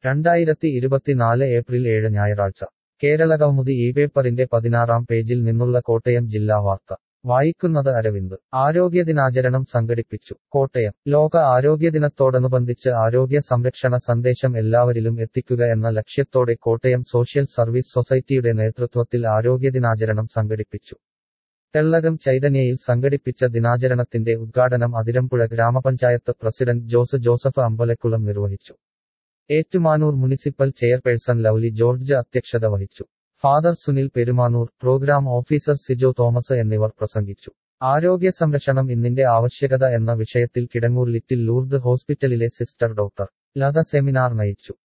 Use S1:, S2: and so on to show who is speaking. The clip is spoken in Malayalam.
S1: രണ്ടായിരത്തി ഇരുപത്തിനാല് ഏപ്രിൽ ഏഴ് ഞായറാഴ്ച കേരളകൗമുദി ഈ പേപ്പറിന്റെ പതിനാറാം പേജിൽ നിന്നുള്ള കോട്ടയം ജില്ലാ വാർത്ത വായിക്കുന്നത് അരവിന്ദ് ആരോഗ്യദിനാചരണം സംഘടിപ്പിച്ചു കോട്ടയം ലോക ആരോഗ്യദിനത്തോടനുബന്ധിച്ച് ആരോഗ്യ സംരക്ഷണ സന്ദേശം എല്ലാവരിലും എത്തിക്കുക എന്ന ലക്ഷ്യത്തോടെ കോട്ടയം സോഷ്യൽ സർവീസ് സൊസൈറ്റിയുടെ നേതൃത്വത്തിൽ ആരോഗ്യദിനാചരണം സംഘടിപ്പിച്ചു തെള്ളകം ചൈതന്യയിൽ സംഘടിപ്പിച്ച ദിനാചരണത്തിന്റെ ഉദ്ഘാടനം അതിരമ്പുഴ ഗ്രാമപഞ്ചായത്ത് പ്രസിഡന്റ് ജോസ് ജോസഫ് അമ്പലക്കുളം നിർവഹിച്ചു ഏറ്റുമാനൂർ മുനിസിപ്പൽ ചെയർപേഴ്സൺ ലൗലി ജോർജ് അധ്യക്ഷത വഹിച്ചു father Sunil Perumanoor programme officer Sijo Thomas എന്നിവർ പ്രസംഗിച്ചു ആരോഗ്യ സംരക്ഷണം ഇന്നിന്റെ ആവശ്യകത എന്ന വിഷയത്തിൽ കിടങ്ങൂർ ലിറ്റിൽ ലൂർദ് ഹോസ്പിറ്റലിലെ സിസ്റ്റർ ഡോക്ടർ ലത സെമിനാർ നയിച്ചു